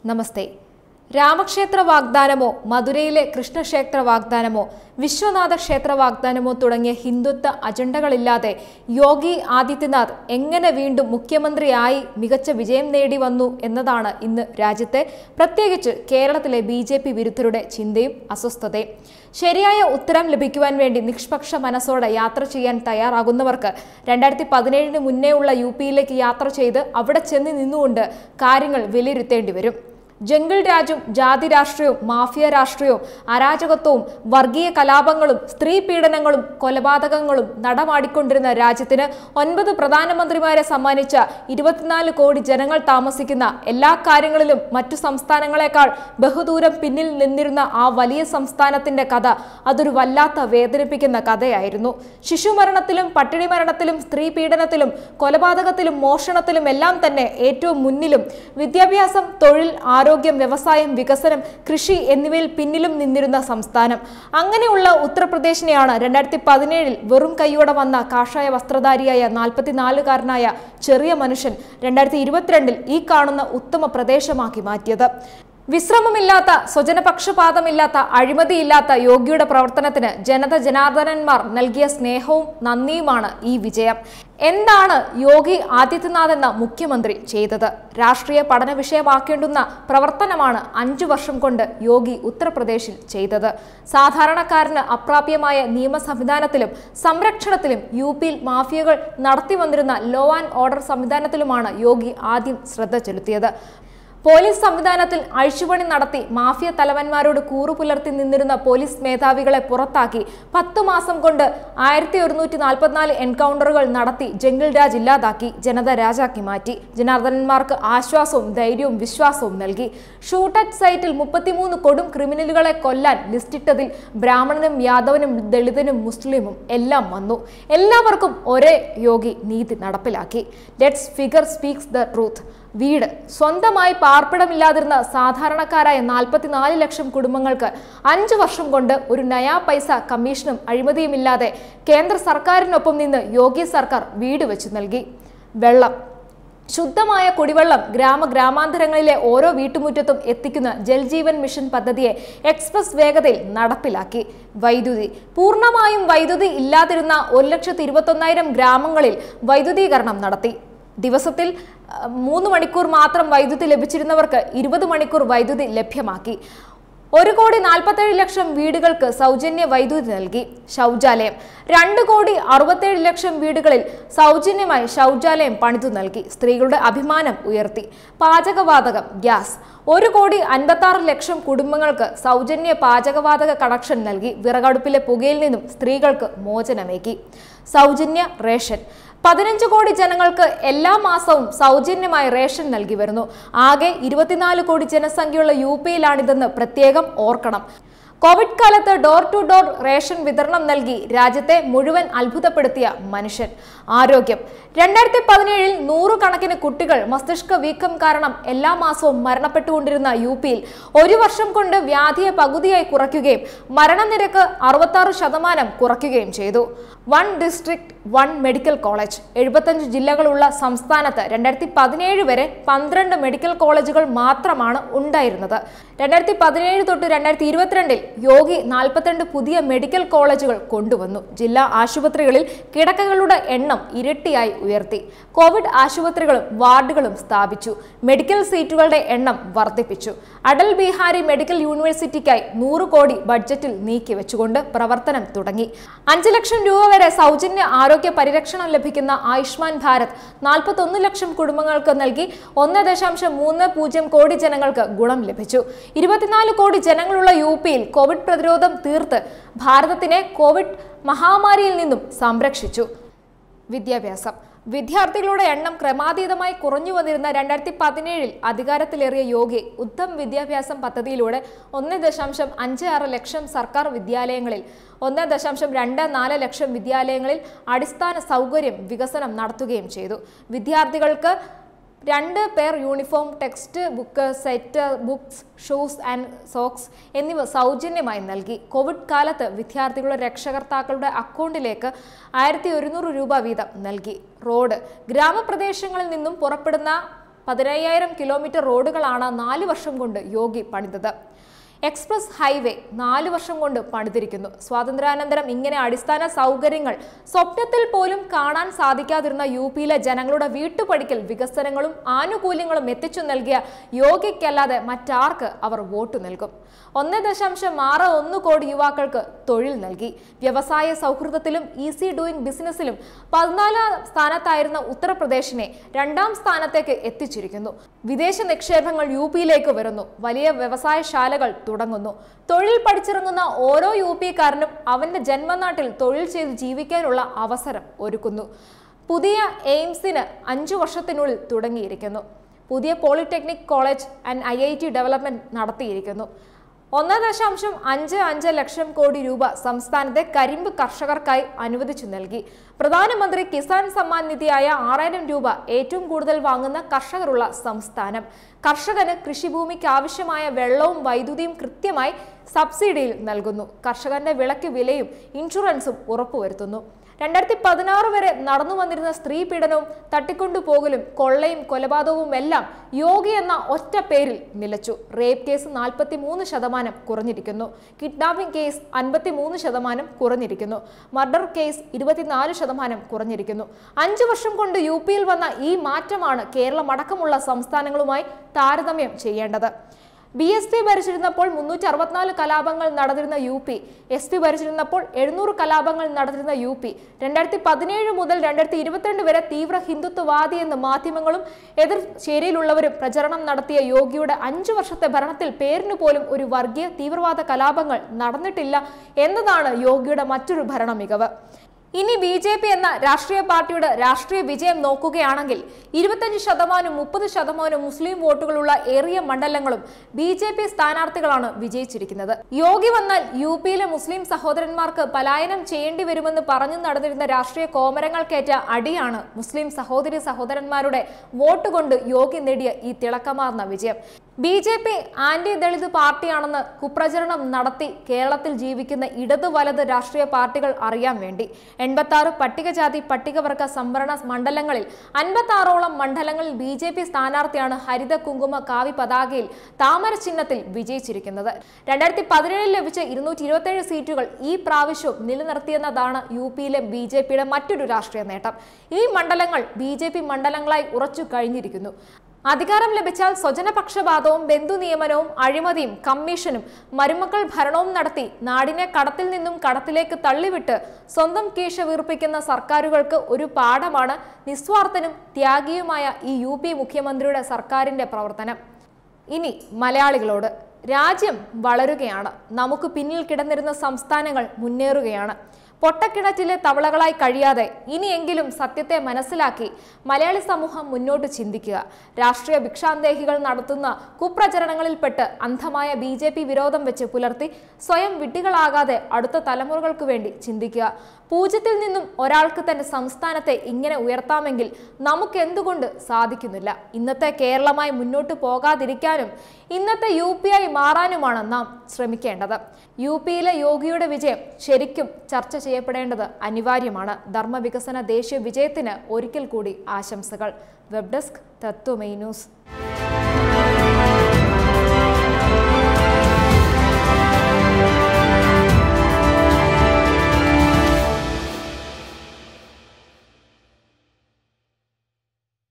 നമസ്തേ രാമക്ഷേത്ര വാഗ്ദാനമോ മധുരയിലെ കൃഷ്ണക്ഷേത്ര വാഗ്ദാനമോ വിശ്വനാഥ ക്ഷേത്ര വാഗ്ദാനമോ തുടങ്ങിയ ഹിന്ദുത്വ അജണ്ടകളില്ലാതെ യോഗി ആദിത്യനാഥ് എങ്ങനെ വീണ്ടും മുഖ്യമന്ത്രിയായി മികച്ച വിജയം നേടി വന്നു എന്നതാണ് ഇന്ന് രാജ്യത്തെ പ്രത്യേകിച്ച് കേരളത്തിലെ ബി ജെ പി വിരുദ്ധരുടെ ചിന്തയും അസ്വസ്ഥതയും ശരിയായ ഉത്തരം ലഭിക്കുവാൻ വേണ്ടി നിഷ്പക്ഷ മനസ്സോടെ യാത്ര ചെയ്യാൻ തയ്യാറാകുന്നവർക്ക് രണ്ടായിരത്തി പതിനേഴിന് മുന്നേ ഉള്ള യു പിയിലേക്ക് യാത്ര ചെയ്ത് അവിടെ ചെന്ന് നിന്നുകൊണ്ട് കാര്യങ്ങൾ വിലയിരുത്തേണ്ടി വരും ജംഗിൾ രാജും ജാതി രാഷ്ട്രീയവും മാഫിയ രാഷ്ട്രീയവും അരാജകത്വവും വർഗീയ കലാപങ്ങളും സ്ത്രീ പീഡനങ്ങളും കൊലപാതകങ്ങളും നടമാടിക്കൊണ്ടിരുന്ന രാജ്യത്തിന് ഒൻപത് പ്രധാനമന്ത്രിമാരെ സമ്മാനിച്ച ഇരുപത്തിനാല് കോടി ജനങ്ങൾ താമസിക്കുന്ന എല്ലാ കാര്യങ്ങളിലും മറ്റു സംസ്ഥാനങ്ങളെക്കാൾ ബഹുദൂരം പിന്നിൽ നിന്നിരുന്ന ആ വലിയ സംസ്ഥാനത്തിന്റെ കഥ അതൊരു വല്ലാത്ത വേദനിപ്പിക്കുന്ന കഥയായിരുന്നു ശിശുമരണത്തിലും പട്ടിണി മരണത്തിലും സ്ത്രീ പീഡനത്തിലും കൊലപാതകത്തിലും മോഷണത്തിലും എല്ലാം തന്നെ ഏറ്റവും മുന്നിലും വിദ്യാഭ്യാസം തൊഴിൽ ആരോഗ്യം വ്യവസായം വികസനം കൃഷി എന്നിവയിൽ പിന്നിലും നിന്നിരുന്ന സംസ്ഥാനം അങ്ങനെയുള്ള ഉത്തർപ്രദേശിനെയാണ് രണ്ടായിരത്തി പതിനേഴിൽ വെറും കൈയോടെ വന്ന കാഷായ വസ്ത്രധാരിയായ നാൽപ്പത്തിനാലുകാരനായ ചെറിയ മനുഷ്യൻ രണ്ടായിരത്തി ഇരുപത്തിരണ്ടിൽ ഈ കാണുന്ന ഉത്തമ പ്രദേശമാക്കി മാറ്റിയത് വിശ്രമമില്ലാത്ത സ്വജനപക്ഷപാതമില്ലാത്ത അഴിമതിയില്ലാത്ത യോഗിയുടെ പ്രവർത്തനത്തിന് ജനത ജനാർദ്ദനന്മാർ നൽകിയ സ്നേഹവും നന്ദിയുമാണ് ഈ വിജയം എന്താണ് യോഗി ആദിത്യനാഥ് എന്ന മുഖ്യമന്ത്രി ചെയ്തത് രാഷ്ട്രീയ പഠന വിഷയമാക്കേണ്ടുന്ന പ്രവർത്തനമാണ് അഞ്ചു വർഷം കൊണ്ട് യോഗി ഉത്തർപ്രദേശിൽ ചെയ്തത് സാധാരണക്കാരന് അപ്രാപ്യമായ നിയമ സംവിധാനത്തിലും സംരക്ഷണത്തിലും യു പിയിൽ മാഫിയകൾ നടത്തി വന്നിരുന്ന ലോ ആൻഡ് ഓർഡർ സംവിധാനത്തിലുമാണ് യോഗി ആദ്യം ശ്രദ്ധ ചെലുത്തിയത് പോലീസ് സംവിധാനത്തിൽ അഴിച്ചുപണി നടത്തി മാഫിയ തലവന്മാരോട് കൂറു പുലർത്തി നിന്നിരുന്ന പോലീസ് മേധാവികളെ പുറത്താക്കി പത്തു മാസം കൊണ്ട് ആയിരത്തി ഒരുന്നൂറ്റി നാൽപ്പത്തിനാല് എൻകൗണ്ടറുകൾ നടത്തി ജംഗിൾ രാജ് ഇല്ലാതാക്കി ജനത രാജാക്കി മാറ്റി ജനാർദ്ദനന്മാർക്ക് ആശ്വാസവും ധൈര്യവും വിശ്വാസവും നൽകി ഷൂട്ടറ്റ് സൈറ്റിൽ മുപ്പത്തിമൂന്ന് കൊടും ക്രിമിനലുകളെ കൊല്ലാൻ ലിസ്റ്റിട്ടതിൽ ബ്രാഹ്മണനും യാദവനും ദളിതനും മുസ്ലിമും എല്ലാം വന്നു എല്ലാവർക്കും ഒരേ യോഗി നീതി നടപ്പിലാക്കി let's figure speaks the truth വീട് സ്വന്തമായി പാർപ്പിടമില്ലാതിരുന്ന സാധാരണക്കാരായ നാൽപ്പത്തിനാല് ലക്ഷം കുടുംബങ്ങൾക്ക് അഞ്ചു വർഷം കൊണ്ട് ഒരു നയാ പൈസ കമ്മീഷനും അഴിമതിയുമില്ലാതെ കേന്ദ്ര സർക്കാരിനൊപ്പം നിന്ന് യോഗി സർക്കാർ വീട് വെച്ച് നൽകി വെള്ളം ശുദ്ധമായ കുടിവെള്ളം ഗ്രാമ ഗ്രാമാന്തരങ്ങളിലെ ഓരോ വീട്ടുമുറ്റത്തും എത്തിക്കുന്ന ജൽജീവൻ മിഷൻ പദ്ധതിയെ എക്സ്പ്രസ് വേഗതയിൽ നടപ്പിലാക്കി വൈദ്യുതി പൂർണ്ണമായും വൈദ്യുതി ഇല്ലാതിരുന്ന ഒരു ലക്ഷത്തി ഇരുപത്തൊന്നായിരം ഗ്രാമങ്ങളിൽ വൈദ്യുതീകരണം നടത്തി ദിവസത്തിൽ അഹ്, മൂന്ന് മണിക്കൂർ മാത്രം വൈദ്യുതി ലഭിച്ചിരുന്നവർക്ക് ഇരുപത് മണിക്കൂർ വൈദ്യുതി ലഭ്യമാക്കി ഒരു കോടി നാൽപ്പത്തേഴ് ലക്ഷം വീടുകൾക്ക് സൗജന്യ വൈദ്യുതി നൽകി ശൗചാലയം രണ്ട് കോടി അറുപത്തേഴ് ലക്ഷം വീടുകളിൽ സൗജന്യമായി ശൗചാലയം പണിതു നൽകി സ്ത്രീകളുടെ അഭിമാനം ഉയർത്തി പാചകവാതകം ഗ്യാസ് ഒരു കോടി അൻപത്താറ് ലക്ഷം കുടുംബങ്ങൾക്ക് സൗജന്യ പാചകവാതക കണക്ഷൻ നൽകി വിറകടുപ്പിലെ പുകയിൽ നിന്നും സ്ത്രീകൾക്ക് മോചനമേകി സൗജന്യ റേഷൻ പതിനഞ്ച് കോടി ജനങ്ങൾക്ക് എല്ലാ മാസവും സൗജന്യമായി റേഷൻ നൽകി വരുന്നു ആകെ ഇരുപത്തിനാല് കോടി ജനസംഖ്യയുള്ള യു പിയിലാണിതെന്ന് പ്രത്യേകം ഓർക്കണം കോവിഡ് കാലത്ത് ഡോർ ടു ഡോർ റേഷൻ വിതരണം നൽകി രാജ്യത്തെ മുഴുവൻ അത്ഭുതപ്പെടുത്തിയ മനുഷ്യൻ ആരോഗ്യം രണ്ടായിരത്തി പതിനേഴിൽ നൂറുകണക്കിന് കുട്ടികൾ മസ്തിഷ്ക വീക്കം കാരണം എല്ലാ മാസവും മരണപ്പെട്ടുകൊണ്ടിരുന്ന യു പിയിൽ ഒരു വർഷം കൊണ്ട് വ്യാധിയെ പകുതിയായി കുറയ്ക്കുകയും മരണനിരക്ക് അറുപത്താറ് ശതമാനം കുറയ്ക്കുകയും ചെയ്തു one district one medical college എഴുപത്തഞ്ച് ജില്ലകളുള്ള സംസ്ഥാനത്ത് രണ്ടായിരത്തി പതിനേഴ് വരെ പന്ത്രണ്ട് മെഡിക്കൽ കോളേജുകൾ മാത്രമാണ് ഉണ്ടായിരുന്നത് രണ്ടായിരത്തി പതിനേഴ് തൊട്ട് രണ്ടായിരത്തി ഇരുപത്തിരണ്ടിൽ യോഗി നാൽപ്പത്തിരണ്ട് പുതിയ മെഡിക്കൽ കോളേജുകൾ കൊണ്ടുവന്നു ജില്ലാ ആശുപത്രികളിൽ കിടക്കകളുടെ എണ്ണം ഇരട്ടിയായി ഉയർത്തി കോവിഡ് ആശുപത്രികളും വാർഡുകളും സ്ഥാപിച്ചു മെഡിക്കൽ സീറ്റുകളുടെ എണ്ണം വർദ്ധിപ്പിച്ചു അടൽ ബീഹാരി മെഡിക്കൽ യൂണിവേഴ്സിറ്റിക്കായി നൂറ് കോടി ബഡ്ജറ്റിൽ നീക്കിവെച്ചുകൊണ്ട് പ്രവർത്തനം തുടങ്ങി അഞ്ച് ലക്ഷം രൂപ വരെ സൗജന്യ ആരോഗ്യ പരിരക്ഷണം ലഭിക്കുന്ന ആയുഷ്മാൻ ഭാരത് നാൽപ്പത്തൊന്ന് ലക്ഷം കുടുംബങ്ങൾക്ക് നൽകി ഒന്ന് ദശാംശം മൂന്ന് പൂജ്യം കോടി ജനങ്ങൾക്ക് ഗുണം ലഭിച്ചു ഇരുപത്തിനാല് കോടി ജനങ്ങളുള്ള യു പിയിൽ കോവിഡ് പ്രതിരോധം തീർത്ത് ഭാരതത്തിനെ കോവിഡ് മഹാമാരിയിൽ നിന്നും സംരക്ഷിച്ചു വിദ്യാഭ്യാസം വിദ്യാർത്ഥികളുടെ എണ്ണം ക്രമാതീതമായി കുറഞ്ഞു വന്നിരുന്ന രണ്ടായിരത്തി പതിനേഴിൽ അധികാരത്തിലേറിയ യോഗി ഉത്തം വിദ്യാഭ്യാസം പദ്ധതിയിലൂടെ ഒന്ന് ദശാംശം അഞ്ച് ആറ് ലക്ഷം സർക്കാർ വിദ്യാലയങ്ങളിൽ ഒന്ന് ദശാംശം രണ്ട് നാല് ലക്ഷം വിദ്യാലയങ്ങളിൽ അടിസ്ഥാന സൗകര്യം വികസനം നടത്തുകയും ചെയ്തു വിദ്യാർത്ഥികൾക്ക് രണ്ട് പേർ uniform text book set books shoes and socks എന്നിവ സൗജന്യമായി നൽകി കോവിഡ് കാലത്ത് വിദ്യാർത്ഥികളുടെ രക്ഷകർത്താക്കളുടെ അക്കൗണ്ടിലേക്ക് ആയിരത്തി ഒരുന്നൂറ് രൂപ വീതം നൽകി റോഡ് ഗ്രാമപ്രദേശങ്ങളിൽ നിന്നും പുറപ്പെടുന്ന പതിനയ്യായിരം കിലോമീറ്റർ റോഡുകളാണ് നാല് വർഷം കൊണ്ട് യോഗി പണിതത് എക്സ്പ്രസ് ഹൈവേ നാല് വർഷം കൊണ്ട് പണിതിരിക്കുന്നു സ്വാതന്ത്ര്യാനന്തരം ഇങ്ങനെ അടിസ്ഥാന സൗകര്യങ്ങൾ സ്വപ്നത്തിൽ പോലും കാണാൻ സാധിക്കാതിരുന്ന യു പിയിലെ ജനങ്ങളുടെ വീട്ടുപടിക്കൽ വികസനങ്ങളും ആനുകൂല്യങ്ങളും എത്തിച്ചു നൽകിയ യോഗിക്കല്ലാതെ മറ്റാർക്ക് അവർ വോട്ട് നൽകും ഒന്ന് ദശാംശം ആറ് ഒന്ന് കോടി യുവാക്കൾക്ക് തൊഴിൽ നൽകി വ്യവസായ സൗഹൃദത്തിലും ഈസി ഡൂയിങ് ബിസിനസ്സിലും പതിനാലാം സ്ഥാനത്തായിരുന്ന ഉത്തർപ്രദേശിനെ രണ്ടാം സ്ഥാനത്തേക്ക് എത്തിച്ചിരിക്കുന്നു വിദേശ നിക്ഷേപങ്ങൾ യു പിയിലേക്ക് വരുന്നു വലിയ വ്യവസായശാലകൾ തുടങ്ങുന്നു തൊഴിൽ പഠിച്ചിറങ്ങുന്ന ഓരോ യു പിക്കാരനും അവന്റെ ജന്മനാട്ടിൽ തൊഴിൽ ചെയ്ത് ജീവിക്കാനുള്ള അവസരം ഒരുക്കുന്നു പുതിയ എയിംസിന് അഞ്ചു വർഷത്തിനുള്ളിൽ തുടങ്ങിയിരിക്കുന്നു പുതിയ polytechnic college and I I T development നടത്തിയിരിക്കുന്നു ഒന്ന് ദശാംശം അഞ്ച് അഞ്ച് ലക്ഷം കോടി രൂപ സംസ്ഥാനത്തെ കരിമ്പ് കർഷകർക്കായി അനുവദിച്ചു നൽകി പ്രധാനമന്ത്രി കിസാൻ സമ്മാൻ നിധിയായ ആറായിരം രൂപ ഏറ്റവും കൂടുതൽ വാങ്ങുന്ന കർഷകരുള്ള സംസ്ഥാനം കർഷകന് കൃഷിഭൂമിക്ക് ആവശ്യമായ വെള്ളവും വൈദ്യുതിയും കൃത്യമായി സബ്സിഡിയിൽ നൽകുന്നു കർഷകന്റെ വിളയ്ക്ക് വിലയും ഇൻഷുറൻസും ഉറപ്പുവരുത്തുന്നു രണ്ടായിരത്തി പതിനാറ് വരെ നടന്നു വന്നിരുന്ന സ്ത്രീ പീഡനവും തട്ടിക്കൊണ്ടുപോകലും കൊള്ളയും കൊലപാതകവും എല്ലാം യോഗി എന്ന ഒറ്റ പേരിൽ നിലച്ചു റേപ്പ് കേസ് നാൽപ്പത്തി മൂന്ന് ശതമാനം കുറഞ്ഞിരിക്കുന്നു കിഡ്നാപ്പിംഗ് കേസ് അൻപത്തി മൂന്ന് ശതമാനം കുറഞ്ഞിരിക്കുന്നു മർഡർ കേസ് ഇരുപത്തിനാല് ശതമാനം കുറഞ്ഞിരിക്കുന്നു അഞ്ചു വർഷം കൊണ്ട് യു പിയിൽ വന്ന ഈ മാറ്റമാണ് കേരളം അടക്കമുള്ള സംസ്ഥാനങ്ങളുമായി താരതമ്യം ചെയ്യേണ്ടത് ബി എസ് പി ഭരിച്ചിരുന്നപ്പോൾ മുന്നൂറ്റി അറുപത്തിനാല് കലാപങ്ങൾ നടന്നിരുന്ന യു പി എസ് പി ഭരിച്ചിരുന്നപ്പോൾ എഴുന്നൂറ് കലാപങ്ങൾ നടന്നിരുന്ന യു പി രണ്ടായിരത്തി പതിനേഴ് മുതൽ രണ്ടായിരത്തി ഇരുപത്തിരണ്ട് വരെ തീവ്ര ഹിന്ദുത്വവാദി എന്ന് മാധ്യമങ്ങളും എതിർ ചേരിയിലുള്ളവരും പ്രചരണം നടത്തിയ യോഗിയുടെ അഞ്ചു വർഷത്തെ ഭരണത്തിൽ പേരിന് പോലും ഒരു വർഗീയ തീവ്രവാദ കലാപങ്ങൾ നടന്നിട്ടില്ല എന്നതാണ് യോഗിയുടെ മറ്റൊരു ഭരണ മികവ് ഇനി ബി ജെ പി എന്ന രാഷ്ട്രീയ പാർട്ടിയുടെ രാഷ്ട്രീയ വിജയം നോക്കുകയാണെങ്കിൽ ഇരുപത്തഞ്ച് ശതമാനം മുപ്പത് ശതമാനം മുസ്ലിം വോട്ടുകളുള്ള ഏറിയ മണ്ഡലങ്ങളും ബി ജെ പി സ്ഥാനാർത്ഥികളാണ് വിജയിച്ചിരിക്കുന്നത് യോഗി വന്നാൽ യു പിയിലെ മുസ്ലിം സഹോദരന്മാർക്ക് പലായനം ചെയ്യേണ്ടി വരുമെന്ന് പറഞ്ഞു നടന്നിരുന്ന രാഷ്ട്രീയ കോമരങ്ങൾക്കേറ്റ അടിയാണ് മുസ്ലിം സഹോദരി സഹോദരന്മാരുടെ വോട്ട് കൊണ്ട് യോഗി നേടിയ ഈ തിളക്കമാർന്ന വിജയം B J P anti Dalit പാർട്ടിയാണെന്ന് കുപ്രചരണം നടത്തി കേരളത്തിൽ ജീവിക്കുന്ന ഇടത് വലത് രാഷ്ട്രീയ പാർട്ടികൾ അറിയാൻ വേണ്ടി എൺപത്തി ആറ് പട്ടികജാതി പട്ടികവർഗ സംവരണ മണ്ഡലങ്ങളിൽ അൻപത്തി ആറോളം മണ്ഡലങ്ങളിൽ ബി ജെ പി സ്ഥാനാർത്ഥിയാണ് ഹരിത കുങ്കുമ കാവി പതാകയിൽ താമര ചിഹ്നത്തിൽ വിജയിച്ചിരിക്കുന്നത് രണ്ടായിരത്തി പതിനേഴിൽ ലഭിച്ച ഇരുന്നൂറ്റി ഇരുപത്തേഴ് സീറ്റുകൾ ഈ പ്രാവശ്യവും നിലനിർത്തിയെന്നതാണ് യു പിയിലെ ബി ജെ പിയുടെ മറ്റൊരു രാഷ്ട്രീയ നേട്ടം ഈ മണ്ഡലങ്ങൾ ബി ജെ പി മണ്ഡലങ്ങളായി ഉറച്ചു കഴിഞ്ഞിരിക്കുന്നു അധികാരം ലഭിച്ചാൽ സ്വജനപക്ഷപാതവും ബന്ധു നിയമനവും അഴിമതിയും കമ്മീഷനും മരുമക്കൾ ഭരണവും നടത്തി നാടിനെ കടത്തിൽ നിന്നും കടത്തിലേക്ക് തള്ളിവിട്ട് സ്വന്തം കീശ വീർപ്പിക്കുന്ന സർക്കാരുകൾക്ക് ഒരു പാഠമാണ് നിസ്വാർത്ഥനും ത്യാഗിയുമായ ഈ യു പി മുഖ്യമന്ത്രിയുടെ സർക്കാരിന്റെ പ്രവർത്തനം ഇനി മലയാളികളോട് രാജ്യം വളരുകയാണ് നമുക്ക് പിന്നിൽ കിടന്നിരുന്ന സംസ്ഥാനങ്ങൾ മുന്നേറുകയാണ് പൊട്ടക്കിണറ്റിലെ തവളകളായി കഴിയാതെ ഇനിയെങ്കിലും സത്യത്തെ മനസ്സിലാക്കി മലയാളി സമൂഹം മുന്നോട്ട് ചിന്തിക്കുക രാഷ്ട്രീയ ഭിക്ഷാന്തേഹികൾ നടത്തുന്ന കുപ്രചരണങ്ങളിൽപ്പെട്ട് അന്ധമായ ബി ജെ പി വിരോധം വെച്ച് പുലർത്തി സ്വയം വിഡ്ഢികളാകാതെ അടുത്ത തലമുറകൾക്ക് വേണ്ടി ചിന്തിക്കുക പൂജ്യത്തിൽ നിന്നും ഒരാൾക്ക് തന്റെ സംസ്ഥാനത്തെ ഇങ്ങനെ ഉയർത്താമെങ്കിൽ നമുക്ക് എന്തുകൊണ്ട് സാധിക്കുന്നില്ല ഇന്നത്തെ കേരളമായി മുന്നോട്ട് പോകാതിരിക്കാനും ഇന്നത്തെ യു പി ആയി മാറാനുമാണ് നാം ശ്രമിക്കേണ്ടത് യു പിയിലെ യോഗിയുടെ വിജയം ശരിക്കും ചർച്ച ചെയ്യപ്പെടേണ്ടത് അനിവാര്യമാണ് ധർമ്മവികസന ദേശീയ വിജയത്തിന് ഒരിക്കൽ കൂടി ആശംസകൾ വെബ് ഡെസ്ക് തത്വമൈ ന്യൂസ്